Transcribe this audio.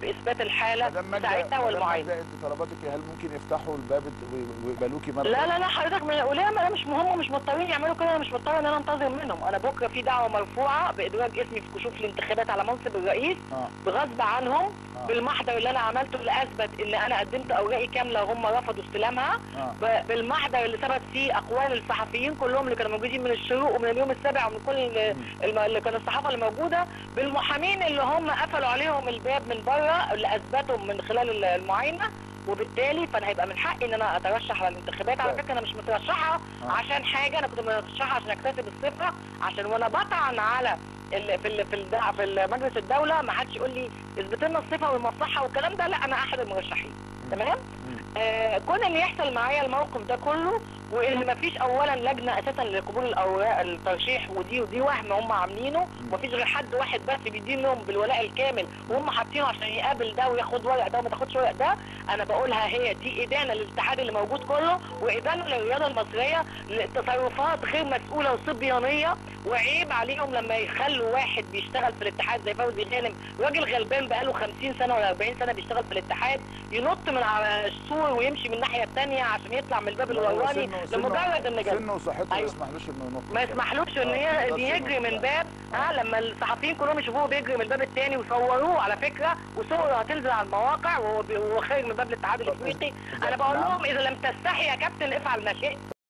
في اثبات الحاله مدام ماجدة بتاعتها مدام والمعاينه ماجدة انت طلباتك هل ممكن يفتحوا الباب وي- ويقبلوكي مره لا لا لا حضرتك من وليه ما انا مش مهم مش مضطرين يعملوا كده انا مش مضطر ان انا انتظر منهم انا بكره في دعوه مرفوعه بادراج اسمي في كشوف الانتخابات على منصب الرئيس اه بغصب عنهم آه. بالمحضر اللي انا عملته اللي اثبت ان انا قدمت اوراقي كامله وهم رفضوا استلامها اه ب- بالمحضر اللي ثبت فيه اقوال الصحفيين كلهم اللي كانوا موجودين من الشروق ومن اليوم السابع ومن كل ال- الم- اللي كانوا الصحافه اللي موجوده بالمحامين اللي هم قفلوا عليهم الباب من بره اللي اثبتوا من خلال ال- المعاينه وبالتالي فانا هيبقى من حقي ان انا اترشح على الانتخابات على طيب. فكره انا مش مترشحه آه. عشان حاجه انا كنت مترشحه عشان اكتسب الصفه عشان وانا بطعن على ال في ال في الدع- في ال- مجلس الدوله ما حدش يقول لي اثبت لنا الصفه والمصلحه والكلام ده لا انا احد المرشحين تمام مم. آه كون ان يحصل معايا الموقف ده كله وان مفيش اولا لجنه اساسا لقبول الاوراق الترشيح ودي ودي وهم هم عاملينه ومفيش غير حد واحد بس بيدين لهم بالولاء الكامل وهم حاطينه عشان يقابل ده وياخد ورق ده وما تاخدش ورق ده انا بقولها هي دي ادانه للاتحاد اللي موجود كله وادانه للرياضه المصريه لتصرفات غير مسؤوله وصبيانيه وعيب عليهم لما يخلوا واحد بيشتغل في الاتحاد زي فوزي غانم راجل غلبان بقاله 50 سنه ولا 40 سنه بيشتغل في الاتحاد ينط من على السور ويمشي من الناحيه الثانيه عشان يطلع من الباب الوراني سنه- سنه- لمجرد ان جاب سنه وصحته ما أيوة. يسمحلوش انه ينط ما يسمحلوش ان آه، ي- ده إن يجري سنه. من باب ها لما الصحفيين كلهم يشوفوه بيجري من الباب الثاني وصوروه على فكره وصوره هتنزل على المواقع وهو بي- وهو خارج من باب الاتحاد طب الافريقي إذا- انا بقول نعم. لهم اذا لم تستحي يا كابتن افعل ما شئت